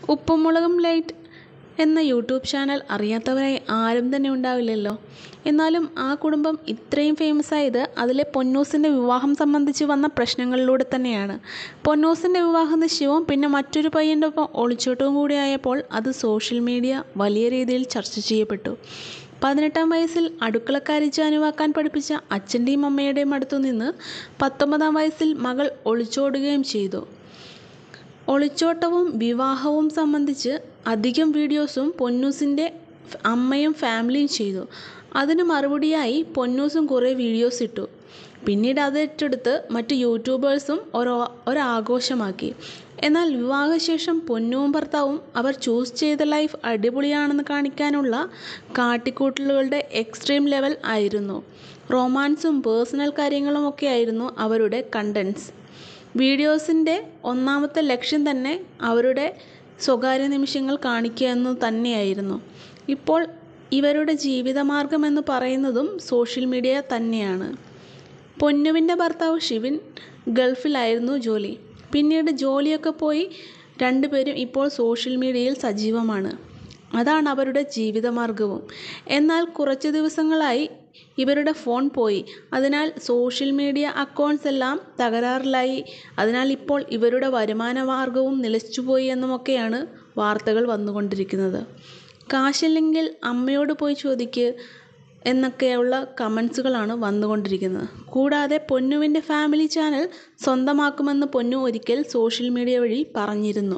ഉപ്പും ലൈറ്റ് എന്ന YouTube channel അറിയാത്തവരായി ആരും തന്നെ ഉണ്ടാവില്ലല്ലോ എന്നാലും ആ കുടുംബം ഇത്രയും ഫേമസ് ആയത് അതിലെ പൊന്നൂസിൻ്റെ വിവാഹം സംബന്ധിച്ച് വന്ന പ്രശ്നങ്ങളിലൂടെ തന്നെയാണ് പൊന്നൂസിൻ്റെ വിവാഹ നിശ്ചയവും പിന്നെ മറ്റൊരു പയ്യൻ്റെ ഒപ്പം ഒളിച്ചോട്ടവും കൂടി ആയപ്പോൾ അത് സോഷ്യൽ മീഡിയ വലിയ രീതിയിൽ ചർച്ച ചെയ്യപ്പെട്ടു പതിനെട്ടാം വയസ്സിൽ അടുക്കളക്കാരി ജാനുവാക്കാൻ പഠിപ്പിച്ച അച്ഛൻ്റെയും അമ്മയുടെയും അടുത്തു നിന്ന് പത്തൊമ്പതാം വയസ്സിൽ മകൾ ഒളിച്ചോടുകയും ചെയ്തു ഒളിച്ചോട്ടവും വിവാഹവും സംബന്ധിച്ച് അധികം വീഡിയോസും പൊന്നൂസിൻ്റെ അമ്മയും ഫാമിലിയും ചെയ്തു അതിന് മറുപടിയായി പൊന്നൂസും കുറേ വീഡിയോസ് ഇട്ടു പിന്നീട് അത് ഏറ്റെടുത്ത് മറ്റ് യൂട്യൂബേഴ്സും ഒരു ഒരാഘോഷമാക്കി എന്നാൽ വിവാഹശേഷം പൊന്നുവും ഭർത്താവും അവർ ചൂസ് ചെയ്ത ലൈഫ് അടിപൊളിയാണെന്ന് കാണിക്കാനുള്ള കാട്ടിക്കൂട്ടലുകളുടെ എക്സ്ട്രീം ലെവൽ ആയിരുന്നു റൊമാൻസും പേഴ്സണൽ കാര്യങ്ങളുമൊക്കെ ആയിരുന്നു അവരുടെ കണ്ടൻസ് വീഡിയോസിൻ്റെ ഒന്നാമത്തെ ലക്ഷ്യം തന്നെ അവരുടെ സ്വകാര്യ നിമിഷങ്ങൾ കാണിക്കുക എന്ന് തന്നെയായിരുന്നു ഇപ്പോൾ ഇവരുടെ ജീവിതമാർഗമെന്ന് പറയുന്നതും സോഷ്യൽ മീഡിയ തന്നെയാണ് പൊന്നുവിൻ്റെ ഭർത്താവ് ഷിവിൻ ഗൾഫിലായിരുന്നു ജോലി പിന്നീട് ജോലിയൊക്കെ പോയി രണ്ടുപേരും ഇപ്പോൾ സോഷ്യൽ മീഡിയയിൽ സജീവമാണ് അതാണ് അവരുടെ ജീവിതമാർഗവും എന്നാൽ കുറച്ച് ദിവസങ്ങളായി ഇവരുടെ ഫോൺ പോയി അതിനാൽ സോഷ്യൽ മീഡിയ അക്കൗണ്ട്സ് എല്ലാം തകരാറിലായി അതിനാൽ ഇപ്പോൾ ഇവരുടെ വരുമാന മാർഗവും നിലച്ചുപോയി എന്നുമൊക്കെയാണ് വാർത്തകൾ വന്നുകൊണ്ടിരിക്കുന്നത് കാശില്ലെങ്കിൽ അമ്മയോട് പോയി ചോദിക്ക് എന്നൊക്കെയുള്ള കമൻസുകളാണ് വന്നുകൊണ്ടിരിക്കുന്നത് കൂടാതെ പൊന്നുവിൻ്റെ ഫാമിലി ചാനൽ സ്വന്തമാക്കുമെന്ന് പൊന്നു ഒരിക്കൽ സോഷ്യൽ മീഡിയ വഴി പറഞ്ഞിരുന്നു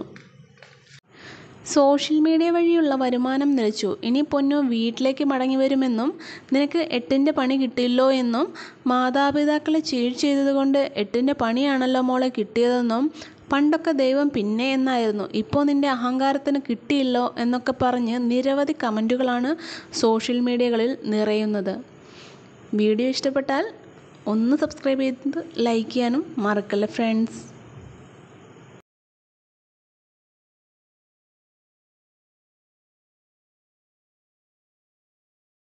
സോഷ്യൽ മീഡിയ വഴിയുള്ള വരുമാനം നിലച്ചു ഇനി പൊന്നു വീട്ടിലേക്ക് മടങ്ങി വരുമെന്നും നിനക്ക് എട്ടിൻ്റെ പണി കിട്ടില്ലോ എന്നും മാതാപിതാക്കളെ ചീഴ് ചെയ്തതുകൊണ്ട് എട്ടിൻ്റെ പണിയാണല്ലോ മോളെ കിട്ടിയതെന്നും പണ്ടൊക്കെ ദൈവം പിന്നെ എന്നായിരുന്നു ഇപ്പോൾ നിൻ്റെ അഹങ്കാരത്തിന് കിട്ടിയില്ലോ എന്നൊക്കെ പറഞ്ഞ് നിരവധി കമൻറ്റുകളാണ് സോഷ്യൽ മീഡിയകളിൽ നിറയുന്നത് വീഡിയോ ഇഷ്ടപ്പെട്ടാൽ ഒന്ന് സബ്സ്ക്രൈബ് ചെയ്ത് ലൈക്ക് ചെയ്യാനും മറക്കല്ലേ ഫ്രണ്ട്സ്